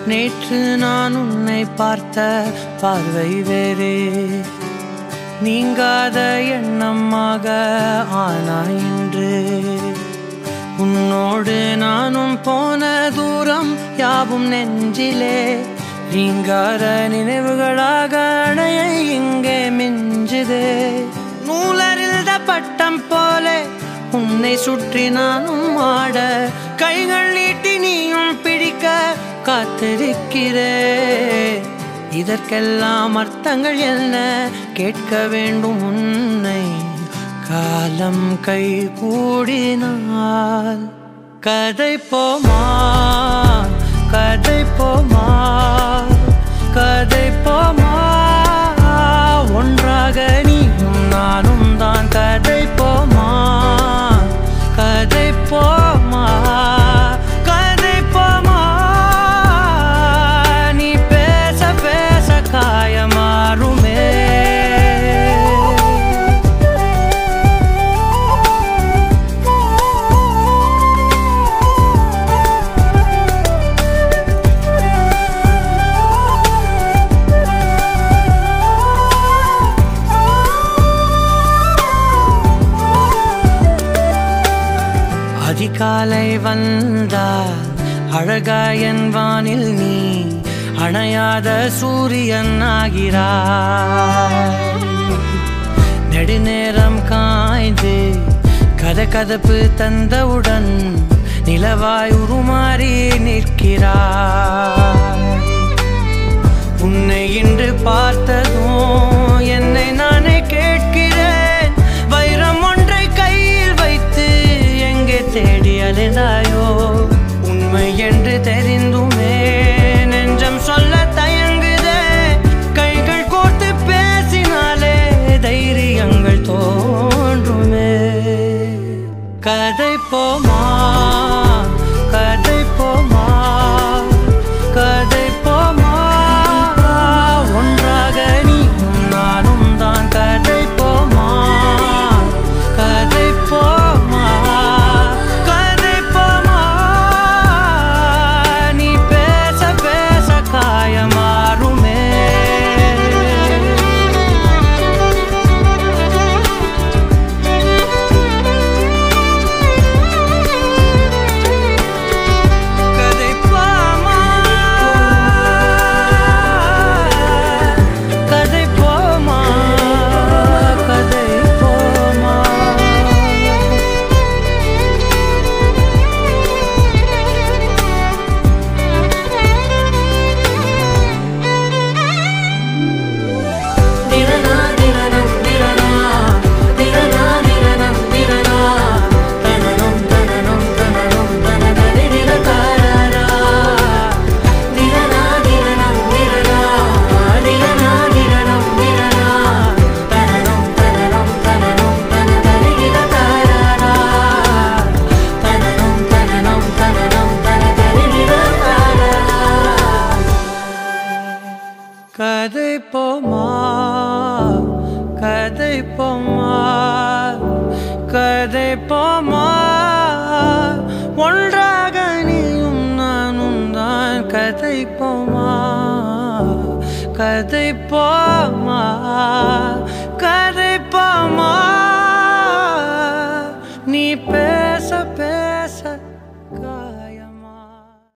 நேற்று நான் உன்னை பார்த்த பார்வை வேறே நீங்காத எண்ணமாக ஆனா இன்று உன்னோடு நானும் போன தூரம் யாவும் நெஞ்சிலே நீங்காத நினைவுகளாக அணைய இங்கே மிஞ்சுதே நூலறிந்த பட்டம் போல உன்னை சுற்றி நானும் ஆட கைகள் நீட்டி நீயும் பிடிக்க காத்திருக்கிறே இதற்கெல்லாம் அர்த்தங்கள் என்ன கேட்க வேண்டும் உன்னை காலம் கை கூடினால் கதை போமா கதை போமா கதை போமா ஒன்றாக நீயும் நானும் தான் கதை போமா கதை போமா கதை போமா நீ பேச பேச காயமாறுமே அதிகாலை வந்தால் அழகாயன் வானில் நீ அணையாத சூரியன் ஆகிறாய் நெடுநேரம் காய்ந்து கதகதப்பு தந்தவுடன் நிலவாய் உருமாறி நிற்கிறாய் உன்னை இன்று பார்த்ததும் என்னை நானே கேட்கிறேன் வைரம் ஒன்றை கையில் வைத்து எங்கே தேடி அலைந்தாயோ உண்மை என்று தெரிந்துமே நெஞ்சம் சொல்ல தயங்குதே கைகள் கோர்த்து பேசினாலே தைரியங்கள் தோன்றுமே கதை போமா கதை போமா கதை போமா ஒன்றாக நீயும் நானும் தான் கதை போமா கதை போமா கதை போமா நீ பேச பேச காயமாறுமே கதை போமா கதை போமா கதை போமா திரனா திரனம் திரனா திரனா திரனம் திரனா தனனம் தனனம் தனனம் தனதரி நிரகாரா திரனா திரனம் திரனா திரனா திரனம் திரனா தனனம் தனனம் தனனம் தனதரி நிரகாரா தனனம் தனனம் தனனம் தனதரி நிரகாரா கதை போமா கதை போமா கதை போமா ஒன்றாக நீயும் நானும் தான் கதை போமா கதை போமா